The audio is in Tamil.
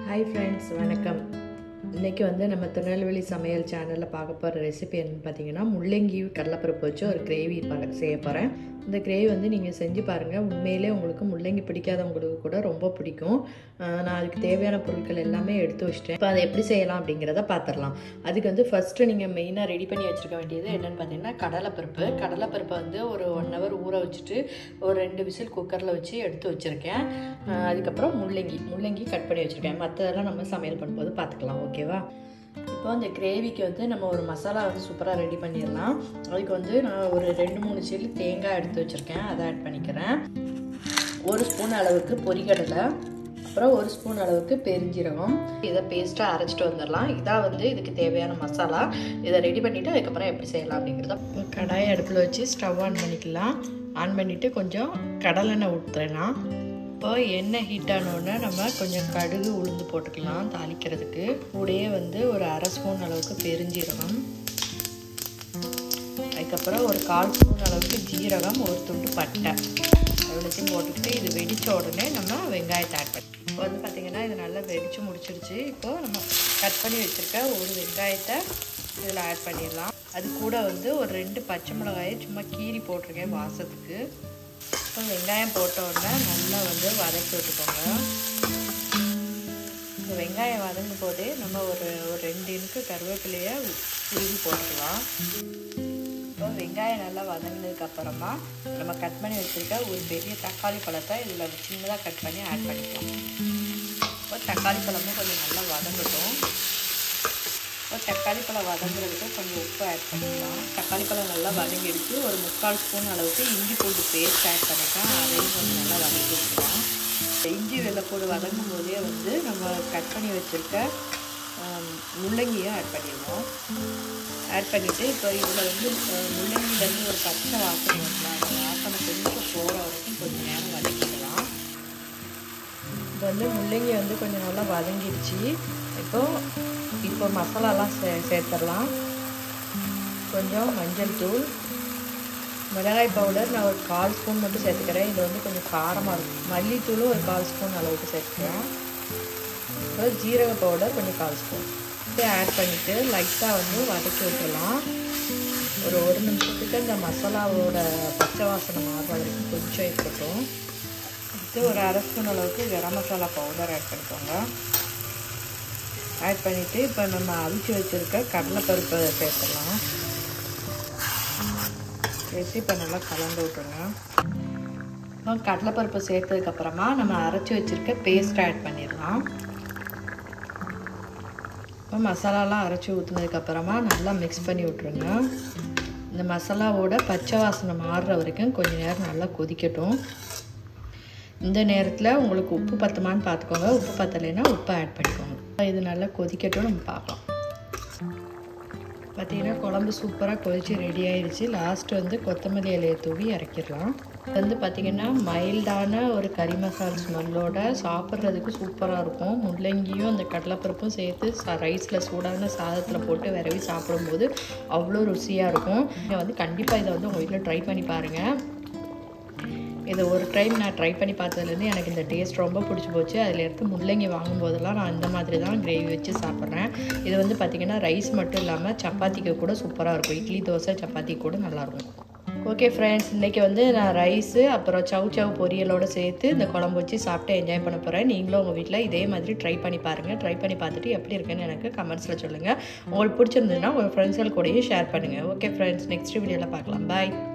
ஹாய் ஃப்ரெண்ட்ஸ் வணக்கம் இன்றைக்கி வந்து நம்ம திருநெல்வேலி சமையல் சேனலில் பார்க்க போகிற ரெசிபி என்னன்னு பார்த்தீங்கன்னா முள்ளங்கி கடலைப்பருப்பு வச்சு ஒரு கிரேவி செய்ய போகிறேன் இந்த கிரேவி வந்து நீங்கள் செஞ்சு பாருங்கள் உண்மையிலே உங்களுக்கு முள்ளங்கி பிடிக்காதவங்களுக்கு கூட ரொம்ப பிடிக்கும் ஆஹ் நான் அதுக்கு தேவையான பொருட்கள் எல்லாமே எடுத்து வச்சிட்டேன் இப்போ அதை எப்படி செய்யலாம் அப்படிங்கிறத பார்த்துடலாம் அதுக்கு வந்து ஃபஸ்ட்டு நீங்கள் மெயினாக ரெடி பண்ணி வச்சுருக்க வேண்டியது என்னென்னு பார்த்தீங்கன்னா கடலைப்பருப்பு கடலைப்பருப்பை வந்து ஒரு ஒன் ஹவர் ஊற வச்சுட்டு ஒரு ரெண்டு விசில் குக்கரில் வச்சு எடுத்து வச்சுருக்கேன் ஆஹ் அதுக்கப்புறம் முள்ளங்கி முள்ளங்கி கட் பண்ணி வச்சுருக்கேன் மற்றதெல்லாம் நம்ம சமையல் பண்ணும்போது பார்த்துக்கலாம் ஓகேவா இப்போ அந்த கிரேவிக்கு வந்து நம்ம ஒரு மசாலா வந்து சூப்பராக ரெடி பண்ணிடலாம் அதுக்கு வந்து நான் ஒரு ரெண்டு மூணு சில்லு தேங்காய் எடுத்து வச்சுருக்கேன் அதை ஆட் பண்ணிக்கிறேன் ஒரு ஸ்பூன் அளவுக்கு பொரிகடலை அப்புறம் ஒரு ஸ்பூன் அளவுக்கு பெருஞ்சீரகம் இதை பேஸ்ட்டாக அரைச்சிட்டு வந்துடலாம் இதான் வந்து இதுக்கு தேவையான மசாலா இதை ரெடி பண்ணிவிட்டு அதுக்கப்புறம் எப்படி செய்யலாம் அப்படிங்கிறத கடாயை அடுப்பில் வச்சு ஸ்டவ் ஆன் பண்ணிக்கலாம் ஆன் பண்ணிவிட்டு கொஞ்சம் கடலெண்ணெய் ஊற்றுறேன்னா இப்போ எண்ணெய் ஹீட் ஆனோடனே நம்ம கொஞ்சம் கடுகு உளுந்து போட்டுக்கலாம் தாளிக்கிறதுக்கு கூடயே வந்து ஒரு அரை ஸ்பூன் அளவுக்கு பெருஞ்சீரகம் அதுக்கப்புறம் ஒரு கால் ஸ்பூன் அளவுக்கு ஜீரகம் ஒரு துண்டு பட்டை எவ்வளோத்தையும் போட்டுக்கிட்டு இது வெடித்த உடனே நம்ம வெங்காயத்தை ஆட் பண்ணி இப்போ வந்து பார்த்திங்கன்னா இது நல்லா வெடித்து முடிச்சிருச்சு இப்போது நம்ம கட் பண்ணி வச்சுருக்க ஒரு வெங்காயத்தை இதில் ஆட் பண்ணிடலாம் அது கூட வந்து ஒரு ரெண்டு பச்சை மிளகாயை சும்மா கீரி போட்டிருக்கேன் வாசத்துக்கு இப்போ வெங்காயம் போட்ட உடனே நல்லா வந்து வதக்கி விட்டுக்கோங்க இந்த வெங்காயம் வதங்கும் போதே நம்ம ஒரு ஒரு ரெண்டு இனுக்கு கருவேப்பிலையை உருவி போட்டுக்கலாம் இப்போ வெங்காயம் நல்லா வதங்கினதுக்கு அப்புறமா நம்ம கட் பண்ணி வச்சுருக்க ஒரு பெரிய தக்காளி பழத்தை இதில் சின்னதாக கட் பண்ணி ஆட் பண்ணிக்கலாம் இப்போ தக்காளி பழமும் கொஞ்சம் நல்லா வதங்கட்டும் இப்போ தக்காளி பழம் வதங்குறதுக்கு கொஞ்சம் உப்பு ஆட் பண்ணிக்கலாம் தக்காளி பழம் நல்லா வதங்கிடுச்சு ஒரு முக்கால் ஸ்பூன் அளவுக்கு இஞ்சி பூண்டு பேஸ்ட் ஆட் பண்ணிக்கலாம் அதையும் கொஞ்சம் நல்லா வதக்கி விட்டுக்கலாம் இஞ்சி வெள்ளைப்பூடு வதங்கும் போதே வந்து நம்ம கட் பண்ணி வச்சுருக்க முள்ளங்கியை ஆட் பண்ணிடுவோம் ஆட் பண்ணிவிட்டு இப்போ இதில் வந்து முள்ளங்கிலேருந்து ஒரு பச்சை வாசனை வரலாம் அந்த வாசனை கொஞ்சம் போகிற வரைக்கும் கொஞ்சம் நேரம் வதக்கிடலாம் இப்போ வந்து முள்ளங்கி வந்து கொஞ்சம் நல்லா வதங்கிடுச்சு இப்போது இப்போ மசாலாலாம் சே சேர்த்துடலாம் கொஞ்சம் மஞ்சள் தூள் மிளகாய் பவுடர் நான் ஒரு கால் ஸ்பூன் மட்டும் சேர்த்துக்கிறேன் இது வந்து கொஞ்சம் காரமாக இருக்கும் மல்லித்தூளும் ஒரு கால் ஸ்பூன் அளவுக்கு சேர்த்துக்கிறேன் அப்புறம் ஜீரக பவுடர் கொஞ்சம் கால் ஸ்பூன் இதை ஆட் பண்ணிவிட்டு லைட்டாக வந்து வதக்கி விட்டுடலாம் ஒரு ஒரு நிமிஷத்துக்கு அந்த மசாலாவோட பச்சை வாசனை மாறுற வரைக்கும் கொஞ்சம் இருக்கட்டும் அடுத்து ஒரு அரை ஸ்பூன் அளவுக்கு கரம் மசாலா பவுடர் ஆட் பண்ணிக்கோங்க ஆட் பண்ணிவிட்டு இப்போ நம்ம அவிச்சு வச்சுருக்க கடலைப்பருப்பை சேர்த்துடலாம் சேர்த்து இப்போ நல்லா கலந்து விட்டுருங்க இப்போ கடலைப்பருப்பு சேர்த்ததுக்கப்புறமா நம்ம அரைச்சி வச்சுருக்க பேஸ்ட் ஆட் பண்ணிடலாம் இப்போ மசாலாலாம் அரைச்சி ஊற்றுனதுக்கப்புறமா நல்லா மிக்ஸ் பண்ணி விட்ருங்க இந்த மசாலாவோட பச்சை வாசனை மாறுற வரைக்கும் கொஞ்சம் நேரம் நல்லா கொதிக்கட்டும் இந்த நேரத்தில் உங்களுக்கு உப்பு பத்துமான்னு பார்த்துக்கோங்க உப்பு பத்தலைன்னா உப்பு ஆட் பண்ணிக்கோங்க இது நல்லா கொதிக்கட்டும் நம்ம பார்க்கலாம் பார்த்தீங்கன்னா குழம்பு சூப்பராக கொதிச்சு ரெடி ஆயிடுச்சு லாஸ்ட் வந்து கொத்தமல்லி இலையை தூவி இறக்கிடலாம் இது வந்து பார்த்திங்கன்னா மைல்டான ஒரு கறி மசால் ஸ்மெல்லோட சாப்பிட்றதுக்கு சூப்பராக இருக்கும் முள்ளங்கியும் அந்த கடலைப்பருப்பும் சேர்த்து ச ரைஸில் சூடான சாதத்தில் போட்டு விரவி சாப்பிடும்போது அவ்வளோ ருசியாக இருக்கும் நீங்கள் வந்து கண்டிப்பாக இதை வந்து உங்கள் வீட்டில் ட்ரை பண்ணி பாருங்கள் இதை ஒரு டைம் நான் ட்ரை பண்ணி பார்த்ததுலேருந்து எனக்கு இந்த டேஸ்ட் ரொம்ப பிடிச்சி போச்சு அதில் எடுத்து முள்ளங்கி வாங்கும்போதெல்லாம் நான் இந்த மாதிரி தான் கிரேவி வச்சு சாப்பிட்றேன் இது வந்து பார்த்திங்கன்னா ரைஸ் மட்டும் இல்லாமல் சப்பாத்திக்கு கூட சூப்பராக இருக்கும் இட்லி தோசை சப்பாத்தி கூட நல்லாயிருக்கும் ஓகே ஃப்ரெண்ட்ஸ் இன்றைக்கி வந்து நான் ரைஸு அப்புறம் சவு சவு பொரியலோடு சேர்த்து இந்த குழம்பு வச்சு சாப்பிட்டு என்ஜாய் பண்ண போகிறேன் நீங்களும் உங்கள் வீட்டில் இதே மாதிரி ட்ரை பண்ணி பாருங்கள் ட்ரை பண்ணி பார்த்துட்டு எப்படி இருக்குன்னு எனக்கு கமெண்ட்ஸில் சொல்லுங்கள் உங்களுக்கு பிடிச்சிருந்ததுன்னா உங்கள் ஃப்ரெண்ட்ஸ்கள் கூடயும் ஷேர் பண்ணுங்கள் ஓகே ஃப்ரெண்ட்ஸ் நெக்ஸ்ட் வீடியோவில் பார்க்கலாம் பாய்